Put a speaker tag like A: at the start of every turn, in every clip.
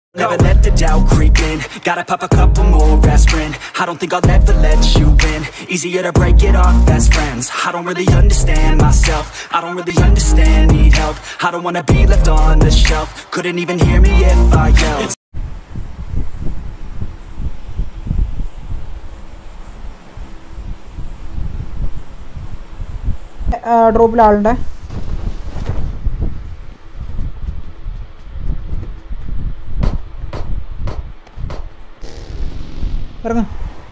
A: Never let the doubt creep in Gotta pop a couple more aspirin I don't think I'll ever let you in Easier to break it off best friends I don't really understand myself I don't really understand, need help I don't wanna be left on the shelf Couldn't even hear me if I yelled
B: ഡ്രോപ്പിൽ ആളുണ്ട് ഇറങ്ങ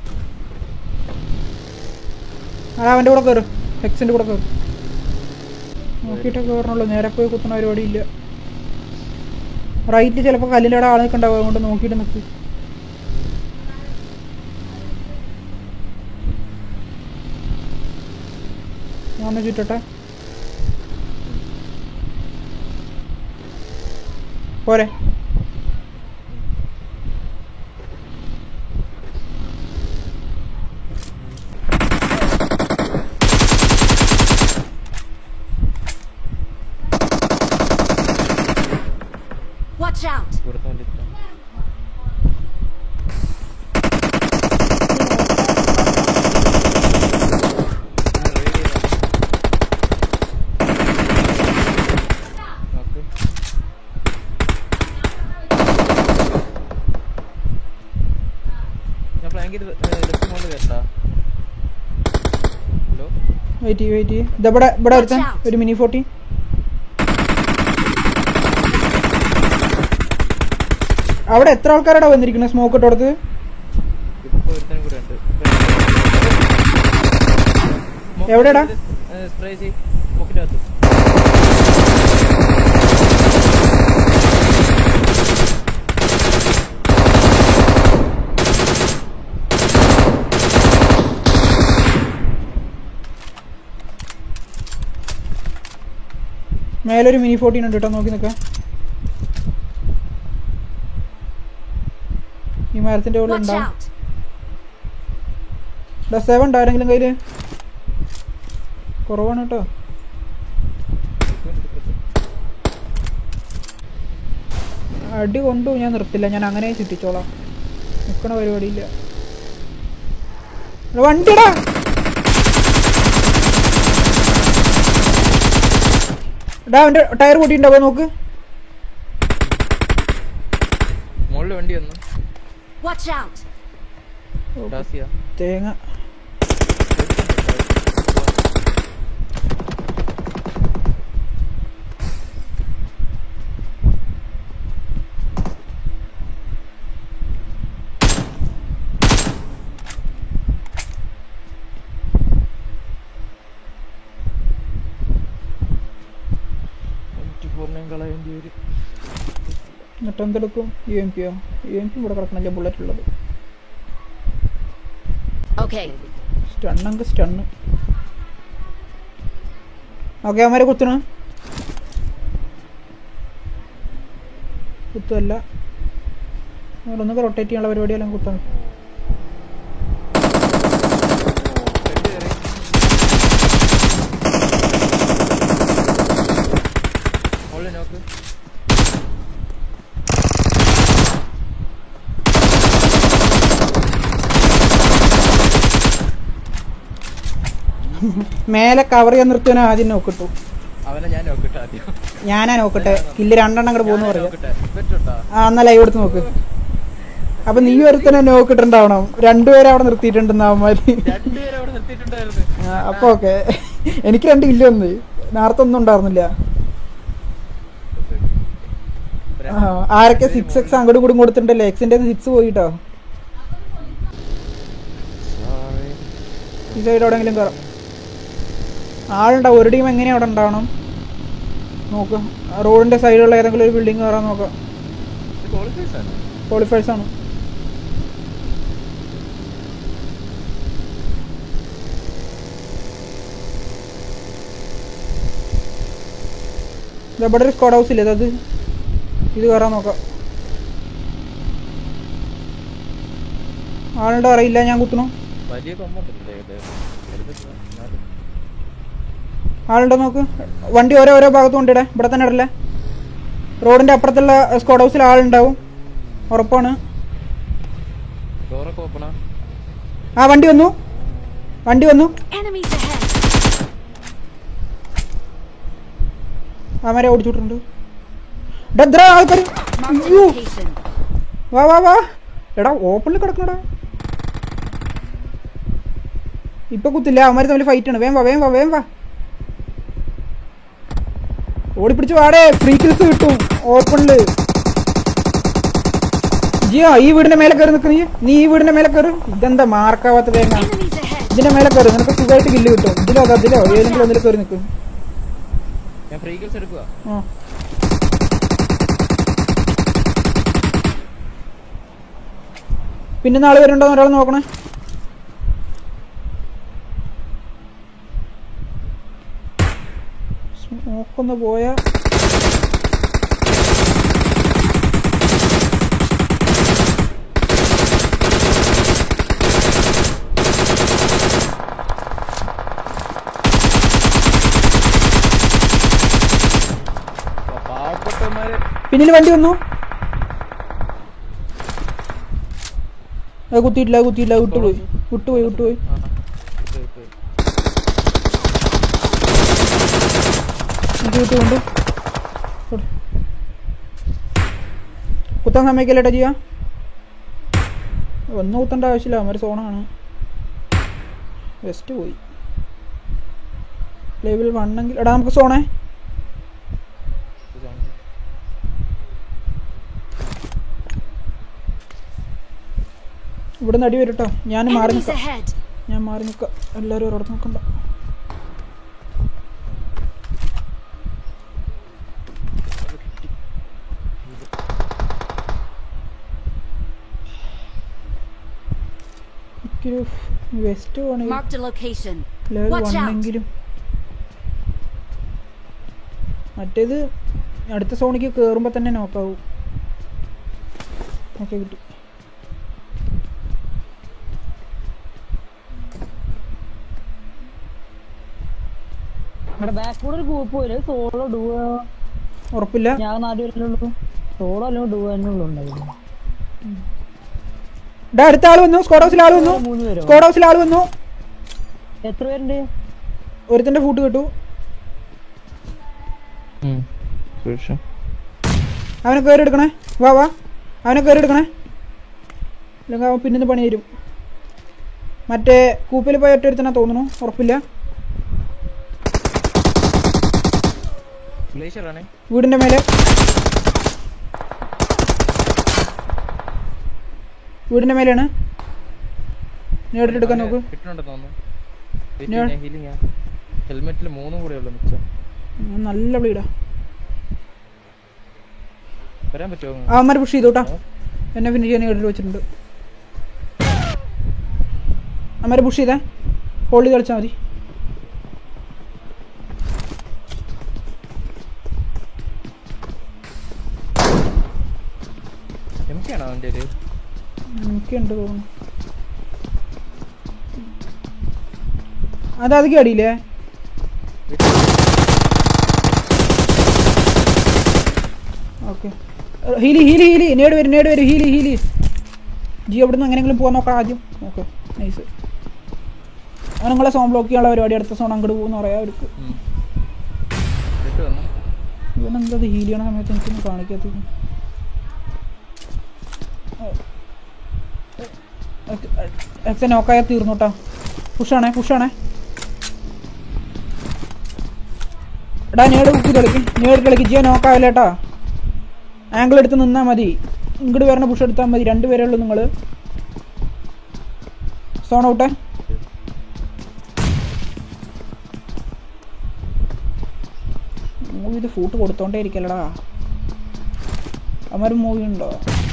B: ആ അവൻ്റെ കൂടെ കയറും എക്സിൻ്റെ കൂടെ കയറും നോക്കിയിട്ട് കയറണുള്ളൂ നേരെ പോയി കുത്തുന്ന പരിപാടി ഇല്ല റൈറ്റിൽ ചിലപ്പോൾ കല്ലിൻ്റെ അവിടെ ആൾ നിൽക്കണ്ടാവും അതുകൊണ്ട് നോക്കിയിട്ട് നിൽക്കും ഞാൻ ഒന്ന് ചുറ്റട്ടെ പോരെ
C: Watch out!
D: ഇവിടുത്തെ വണ്ടി ഇത്ര. നോക്ക്. ഞാൻ flank ചെയ്ത് ലെഫ്റ്റ് മോളിൽ കയറട്ടാ ഹലോ
B: വെയിറ്റ് ചെയ്യ് വെയിറ്റ് ചെയ്യ് ഇതവിടെ ഇവിടെ ഒരുത്തൻ
C: Watch out.
B: ഒരു മിനി ഫോർട്ടി അവിടെ എത്ര ആൾക്കാരാടാ വന്നിരിക്കുന്നത് സ്മോക്ക് ഇട്ടോടത്ത്
D: ഇപ്പൊ ഒരുത്തനും കൂടെ ഉണ്ട്
B: എവിടെടാ?
D: സ്പ്രേ ചെയ് സ്മോക്കിന്റെ അകത്ത്
B: മേലൊരു മിനി ഫോർട്ടീൻ ഉണ്ട് കേട്ടോ നോക്കി നിൽക്കാം ഈ മരത്തിന്റെ ഉള്ളിൽ
C: Watch
B: ഉണ്ടാവും
C: out!
B: ഇവിടെ സെവൻ ഉണ്ടോ ആരെങ്കിലും കയ്യില് കുറവാണ് കേട്ടോ അടി കൊണ്ടു ഞാൻ നിർത്തില്ല ഞാൻ അങ്ങനെ ചുറ്റിച്ചോളാം നിൽക്കണ പരിപാടിയില്ല എടാ, വണ്ടിടാ എടാ അവന്റെ ടയർ പൊട്ടിയിട്ടുണ്ടാവോ നോക്ക്
D: മുകളിൽ വണ്ടി വന്നു
C: Watch out!
D: ഡാസിയ
B: തേങ്ങ
D: പൂർണ്ണയും കളയേണ്ടി വരും
B: എന്നിട്ട് എന്തെടുക്കും യു എം പിയോ യു എം പി ഇവിടെ കിടക്കണല്ലേ ബുള്ളറ്റ് ഉള്ളത്
C: Okay,
B: സ്റ്റണ്ണെങ്കിൽ സ്റ്റണ്ണ് ഓക്കെ അവന്മാരെ കുത്തണ കുത്തല്ല ഒന്നൊക്കെ റൊട്ടേറ്റ് ചെയ്യാനുള്ള പരിപാടിയെല്ലാം കുത്തണം
D: ഫ്രണ്ട് കയറി മുകളിൽ നോക്ക്
B: മേലെ കവർ ചെയ്യാൻ നിർത്തുവാൻ ആദ്യം നോക്കിട്ടു
D: അവനെ ഞാൻ നോക്കട്ടെ ആദ്യം
B: ഞാനാ നോക്കട്ടെ കില്ല് രണ്ടെണ്ണം അങ്ങോട്ട് പോകുന്നു പറയാം
D: നോക്കട്ടെ ഇവറ്റുണ്ടോ
B: ആ എന്നാ ലൈവ് എടുത്ത് നോക്ക് അപ്പൊ നീ ഒരുത്തനെ നോക്കിട്ടുണ്ടാവണം രണ്ടുപേരെ അവിടെ നിർത്തിയിട്ടുണ്ടെന്ന് അവന്മാര്
D: രണ്ടുപേരും അവിടെ നിർത്തിയിട്ടുണ്ടായിരുന്നു
B: ആ, അപ്പൊ ഓക്കെ എനിക്ക് രണ്ട് കില്ല് വന്ന് നേരത്തെ ഒന്നും ഉണ്ടായിരുന്നില്ല ആ, ആരൊക്കെ സിക്സ് എക്സ് അങ്ങോട്ടും കൂടി കൊടുത്തിട്ടുണ്ടല്ലേ എക്സിന്റെ സിക്സ് പോയിട്ടോ
D: Sorry.
B: ഈ സൈഡ് എവിടെയെങ്കിലും കയറാം ആളുണ്ടാവും ഒരു ടീം എങ്ങനെയാ അവിടെ ഉണ്ടാവണം നോക്ക് റോഡിന്റെ സൈഡിലുള്ള ഏതെങ്കിലും ഒരു ബിൽഡിംഗ് കയറാൻ നോക്കാം
D: ഇത് qualifiers ആണ്.
B: ക്വാളിഫയേഴ്സ് ആണ് ഇത് ഇവിടെ ഒരു സ്ക്വാഡ് ഹൗസ് ഇല്ലേ അത് ഇത് കയറാൻ നോക്കാം ആളുണ്ടോ അറിയില്ല ഞാൻ കുത്തണു
D: വലിയ കൊമ്പുണ്ടല്ലേ ഇത് വലുത് എന്നാലും.
B: ആളുണ്ടോ നോക്ക് വണ്ടി ഓരോ ഓരോ ഭാഗത്ത് കൊണ്ടിടെ ഇവിടെ തന്നെ ഇടല്ലേ റോഡിന്റെ അപ്പുറത്തുള്ള സ്ക്വാഡ് ഹൗസിൽ ആളുണ്ടാവും ഉറപ്പാണ്
D: ഡോറൊക്കെ ഓപ്പണാ
B: ആ വണ്ടി വന്നു വണ്ടി വന്നു
C: Enemies ahead!
B: അവരെ ഓടിച്ചിട്ടുണ്ട് ഡദ്ര ആൾക്കാർ
C: Marked a
B: അയ്യോ
C: location.
B: വാ വാ വാ എടാ ഓപ്പണിൽ കിടക്കണടാ ഇപ്പൊ കുത്തില്ല അവന്മാര് തമ്മിൽ ഫൈറ്റ് ആണ് വേം വാ വേം വാ വേം വാ ഓടിപ്പിടിച്ച് വാടേ ഫ്രീ കിൽസ് കിട്ടും ഓപ്പണില് ജിയോ ഈ വീടിന്റെ മേലെ കയറി നിൽക്ക് നീ നീ ഈ വീടിന്റെ മേലെ കയറി ഇതെന്താ മാർക്കാവാത്ത തേങ്ങ
C: Enemies ahead!
B: ഇതിന്റെ മേലെ കയറി നിനക്ക് സുഖമായിട്ട് കില്ല് കിട്ടും ഇതിലോ അതോ അതിലോ ഏതെങ്കിലും ഒന്നിൽ കയറി നിൽക്കും
D: ഞാൻ ഫ്രീ കിൽസ് എടുക്കുക
B: ആ പിന്നെ നാളെ വരുന്നുണ്ടോ ഒരാൾ നോക്കണേ നോക്കൊന്ന് പോയ
D: പാവപ്പെട്ടവന്മാര്
B: പിന്നിൽ വണ്ടി വന്നു അത് കുത്തിയിട്ടില്ല അത് കുത്തിയില്ല അത് വിട്ടുപോയി വിട്ടുപോയി വിട്ടുപോയി
D: ആ ഇട്ട് ഇട്ട്
B: എനിക്ക് വിട്ടുകൊണ്ട് കുത്താൻ സമ്മതിക്കല്ലേട്ടാ ചെയ്യാ ഒന്നും കുത്തേണ്ട ആവശ്യമില്ല അവന്മാർ സോണാണ് വെസ്റ്റ് പോയി ലെവൽ വണ്ണെങ്കിൽ എടാ നമുക്ക് സോണേ
D: ഇത് കാണിച്ച്.
B: ഇവിടെ നടി വരും കേട്ടോ ഞാൻ മാറി
C: Enemies
B: നിൽക്കാം
C: ahead!
B: ഞാൻ മാറി നിൽക്കാം എല്ലാവരും ഒരിടത്ത് നോക്കണ്ട എനിക്കൊരു വെസ്റ്റ് വേണമെങ്കിൽ
C: Marked a location.
B: Level
C: Watch out.
B: വണ്ണെങ്കിലും മറ്റേത് അടുത്ത സോണിക്ക് കയറുമ്പോൾ തന്നെ നോക്കാവും ഓക്കെ കിട്ടി
E: ഇവിടെ ബാക്ക് കൂടെ ഒരു ഗ്രൂപ്പ് വരും സോളോ ഡുവോ
B: ഉറപ്പില്ല
E: ഞാൻ നാല് പേരല്ലുള്ളൂ സോളോ അല്ലെങ്കിൽ ഡുവോ തന്നെ ഉള്ളൂ ഉണ്ടായിരുന്നു
B: ഡാ അടുത്ത ആൾ വന്നു സ്കോഡ് ഹൗസിൽ ആൾ വന്നു
E: മൂന്ന് പേരോ
B: സ്കോഡ് ഹൗസിൽ ആൾ വന്നു
E: എത്ര പേരുണ്ട്
B: ഒരുത്തന്റെ ഫൂട്ട് കിട്ടു
D: ഉം. സുരക്ഷ
B: അവനെ കയറി എടുക്കണേ വാ വാ അവനെ കയറി എടുക്കണേ അല്ലെങ്കിൽ അവൻ പിന്നിന്ന് പണി തരും മറ്റേ കൂപ്പിൽ പോയ ഒറ്റ ഒരുത്തനാ തോന്നുന്നു ഉറപ്പില്ല
D: ഗ്ലേഷ്യർ ആണേ
B: വീടിന്റെ മേലെ വീടിന്റെ മേലെയാണ് നേടിട്ടെടുക്കാൻ നോക്ക്
D: കിട്ടുന്നുണ്ടെന്ന് തോന്നുന്നു
B: ഞാൻ-
D: ഹീലിംഗ് ഹെൽമെറ്റിൽ മൂന്നും കൂടെ ഉള്ളു മിച്ചം
B: ഞാൻ നല്ല ബ്ലീഡാ
D: വരാൻ പറ്റുമോ
B: അവന്മാർ പുഷ് ചെയ്തു കേട്ടോ എന്നെ ഫിനിഷ് ചെയ്യാൻ കേട്ടിട്ട് വെച്ചിട്ടുണ്ട് അവന്മാർ പുഷ് ചെയ്തേ ഹോളി കളിച്ചാൽ മതി
D: എംകെയാണോ അവൻ്റെ ഒരു
B: എനിക്കുണ്ട് തോന്നുന്നു അത് അത് അടിയില്ലേ ഓക്കെ ഹീലി ഹീലി ഹീലി നേട് വരും നേട് വരും ഹീലി ഹീലി ജി അവിടുന്ന് എങ്ങനെയെങ്കിലും പോകാൻ നോക്കാം ആദ്യം ഓക്കെ നൈസ് അവൻ നിങ്ങളെ സോൺ ബ്ലോക്ക് ചെയ്യാനുള്ള പരിപാടി അടുത്ത സോൺ അങ്ങോട്ട് പോകുമെന്ന് പറയാം അവർക്ക്
D: ഇട്ട് വന്നു
B: ഇവനെന്താ ഹീൽ ചെയ്യണ സമയത്ത് എനിക്കൊന്നും കാണിക്കാത്തത് എക്സ നോക്കായ തീർന്നു കേട്ടോ പുഷാണേ പുഷാണേ എടാ നേട് കുക്കി കളിക്ക് നേട് കളിക്ക് ജിയോ നോക്കാവില്ല കേട്ടാ ആംഗിൾ എടുത്ത് നിന്നാൽ മതി ഇങ്ങോട്ട് വരണ പുഷ് എടുത്താൽ മതി രണ്ടുപേരേ ഉള്ളൂ നിങ്ങൾ സോൺ ഔട്ടേ മൂവി ഇത് ഫൂട്ട് കൊടുത്തോണ്ടേ ഇരിക്കലടാ അമർ മൂവി ഉണ്ടോ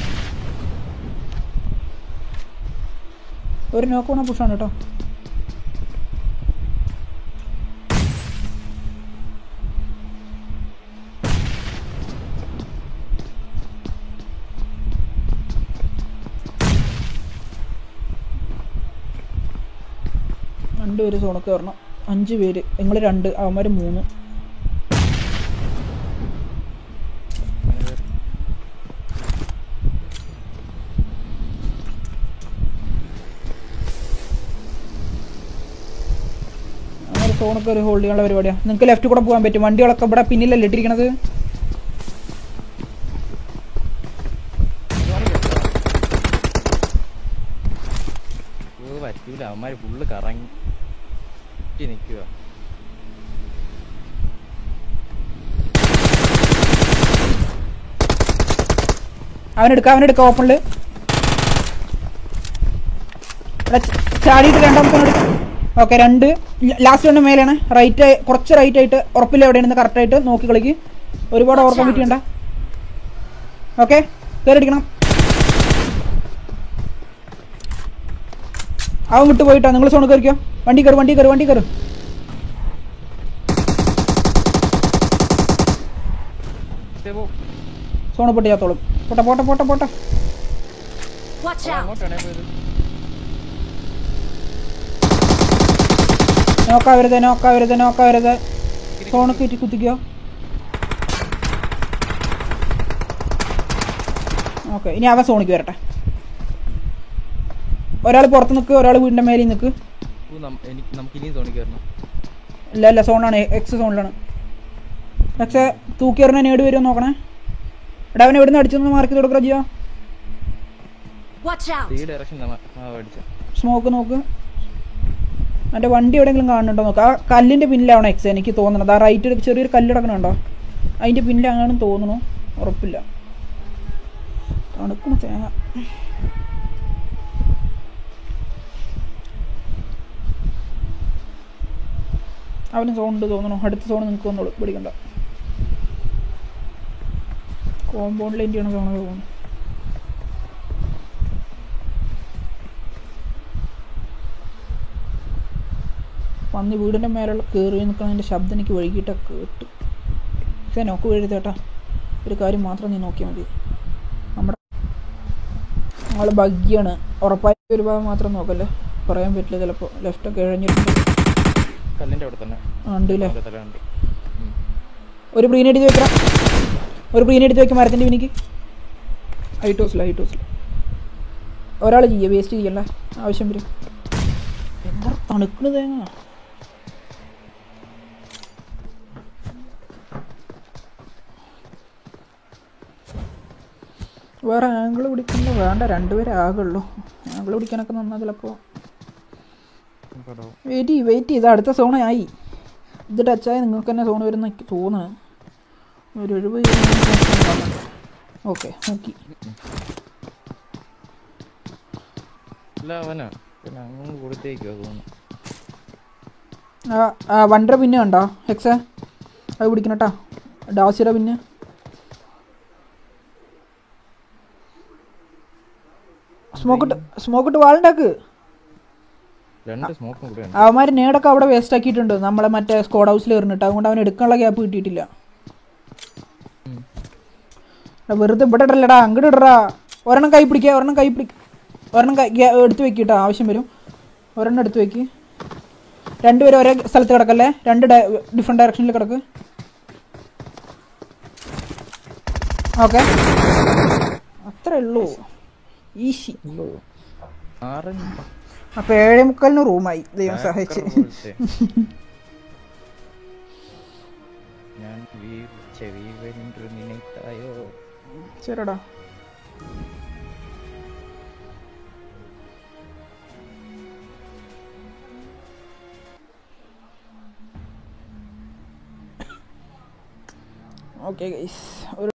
B: ഒരു നോക്കണ പുഷാണ് കേട്ടോ രണ്ട് പേര് സോണൊക്കെ വരണം അഞ്ച് പേര് നിങ്ങൾ രണ്ട് അവന്മാർ മൂന്ന് സോണൊക്കെ ഒരു ഹോൾഡ് ചെയ്യാനുള്ള പരിപാടിയാണ് നിങ്ങൾക്ക് ലെഫ്റ്റ് കൂടെ പോകാൻ പറ്റും വണ്ടികളൊക്കെ ഇവിടെ പിന്നിലല്ലേ ഇട്ടിരിക്കണത്
D: ഓ പറ്റൂല അവന്മാര് ഫുള്ള് കറങ്ങി നിക്കുക
B: അവനെടുക്കാം അവനെടുക്കാം ഓപ്പണില് ഇവിടെ ച- ചാടിയിട്ട് രണ്ടാമത്തെ ഓക്കെ രണ്ട് ലാസ്റ്റ് രണ്ട് മേലെയാണ് റൈറ്റ് കുറച്ച് റൈറ്റ് ആയിട്ട് ഉറപ്പില്ല എവിടെയാണ് കറക്റ്റ് ആയിട്ട് നോക്കി കളിക്ക് ഒരുപാട് ഓവർ കമ്മിറ്റ് ചെയ്യണ്ട ഓക്കെ കയറിടിക്കണം അവൻ വിട്ട് പോയിട്ടാ നിങ്ങൾ സോണ് കയറിക്കോ വണ്ടി കയറി വണ്ടി കയറി വണ്ടി കയറി സോണ് പൊട്ടി ചാത്തോളും പോട്ടെ പോട്ടെ പോട്ടെ പോട്ടെ
C: Watch out!
D: അങ്ങോട്ടാണേ പോയത്
B: നോക്കാവരുത് നോക്കാവരുത് നോക്കാവരുത് സോണ് കയറ്റി കുത്തിക്കോ ഓക്കെ ഇനി അവൻ സോണിക്ക് വരട്ടെ ഒരാൾ പുറത്ത് നിൽക്ക് ഒരാൾ വീടിൻ്റെ മേലിൽ നിൽക്ക്
D: ഓ, നം- എനിക്ക് നമുക്ക് ഇനിയും തോണി കയറണം
B: ഇല്ല ഇല്ല സോണാണ് എക്സ് സോണിലാണ് പക്ഷേ തൂക്കിയറിനെ നേടി വരുമോ നോക്കണേ എടാ അവൻ എവിടുന്ന് അടിച്ചെന്ന് മാർക്ക് ചെയ്ത് കൊടുക്കുക ജിയോ
C: Watch out!
D: ഈ ഡയറക്ഷൻ ആ അടിച്ച
B: സ്മോക്ക് നോക്ക് എൻ്റെ വണ്ടി എവിടെയെങ്കിലും കാണുന്നുണ്ടോ നോക്ക് ആ കല്ലിൻ്റെ പിന്നിലാവണം എക്സ് എനിക്ക് തോന്നുന്നത് ആ റൈറ്റ് ചെറിയൊരു കല്ല് കിടക്കണുണ്ടോ അതിൻ്റെ പിന്നിലാണെന്ന് തോന്നുന്നു ഉറപ്പില്ല തണുക്കണ തേങ്ങ അവന് സോണുണ്ട് തോന്നുന്നു അടുത്ത സോൺ നിങ്ങൾക്ക് വന്നോളൂ പിടിക്കണ്ട കോമ്പൗണ്ടിൽ എൻ്റെ സോണ് തോന്നുന്നു പന്നി വീടിൻ്റെ മേലുള്ള കയറി നിൽക്കുന്നതിൻ്റെ ശബ്ദം എനിക്ക് വൈകിട്ടൊക്കെ കേട്ടു പക്ഷേ നോക്ക് വീഴരുത് ചേട്ടാ ഒരു കാര്യം മാത്രം നീ നോക്കിയാൽ മതി നമ്മുടെ നമ്മൾ ഭഗ്യാണ് ഉറപ്പായ ഒരു ഭാഗം മാത്രം നോക്കല്ലേ പറയാൻ പറ്റില്ല ചിലപ്പോൾ ലെഫ്റ്റൊക്കെ ഇഴഞ്ഞിട്ടുണ്ട്
D: കല്ലിന്റെ അവിടെ തന്നെ
B: ആ, ഉണ്ട് അല്ലേ
D: അവിടെ തന്നെ ഉണ്ട് ഉം.
B: ഒരു ബ്രീൻ എടുത്ത് വെക്കണം ഒരു ബ്രീൻ എടുത്ത് വെക്കാം മരത്തിൻ്റെ പിന്നിക്ക് ഹൈറ്റോസില്ല ഹൈറ്റോസില്ല ഒരാൾ ചെയ്യുക വേസ്റ്റ് ചെയ്യണ്ട ആവശ്യം വരും എന്താ തണുക്കണ തേങ്ങ വേറെ ആംഗിൾ പിടിക്കണ്ട വേണ്ട രണ്ടുപേരെ ആകുള്ളൂ ആംഗിൾ പിടിക്കാനൊക്കെ നന്നാ ചിലപ്പോൾ
D: പടവും.
B: വെയിറ്റ് ചെയ്യ് വെയിറ്റ് ചെയ്ത് അടുത്ത സോൺ ആയി ഇത് ടച്ചായി നിങ്ങൾക്ക് തന്നെ സോൺ വരുന്ന എനിക്ക് തോന്നുന്നു ഒരു എഴുപത് ഓക്കെ നോക്കി
D: അല്ല അവനാ പിന്നെ അങ്ങ് കൊടുത്തേക്കോ തോന്നുന്നു
B: ആ ആ വണ്ടര പിന്നെ ഉണ്ടോ ഹെക്സ അത് പിടിക്കണം കേട്ടോ ഡാസിയുടെ പിന്നെ സ്മോക്കിട്ട് സ്മോക്കിട്ട് വാളുണ്ടാക്ക്
D: രണ്ട് സ്മോക്കും കൂടെ ഉണ്ട്
B: അവന്മാർ നേടൊക്കെ അവിടെ വേസ്റ്റ് ആക്കിയിട്ടുണ്ട് നമ്മളെ മറ്റേ സ്കോഡ് ഹൗസിൽ എറിഞ്ഞിട്ട് അതുകൊണ്ട് അവൻ എടുക്കാനുള്ള ഗ്യാപ്പ് കിട്ടിയിട്ടില്ല എടാ, വെറുതെ ഇവിടെ ഇടല്ലടാ അങ്ങോട്ട് ഇടറാ ഒരെണ്ണം കൈ പിടിക്കുക ഒരെണ്ണം കൈ പിടി ഒരെണ്ണം കൈ ഗ്യാ- എടുത്ത് വെക്കിട്ടോ ആവശ്യം വരും ഒരെണ്ണം എടുത്ത് വെക്ക് രണ്ടുപേരും ഒരേ സ്ഥലത്ത് കിടക്കല്ലേ രണ്ട് ഡിഫറെൻറ്റ് ഡയറക്ഷനിൽ കിടക്ക് ഓക്കെ അത്രേ ഉള്ളൂ ഈസി
D: ആറഞ്ച്
B: അപ്പോൾ ഏഴേ മുക്കാലിന് റൂമായി ദൈവം സഹായിച്ച്
D: പോലത്തെ. ഞാൻ വീഴ്ച വീവെன்று നിனைத்தாയോ
B: ശരിടാ ഓക്കെ ഗൈസ് ഒരു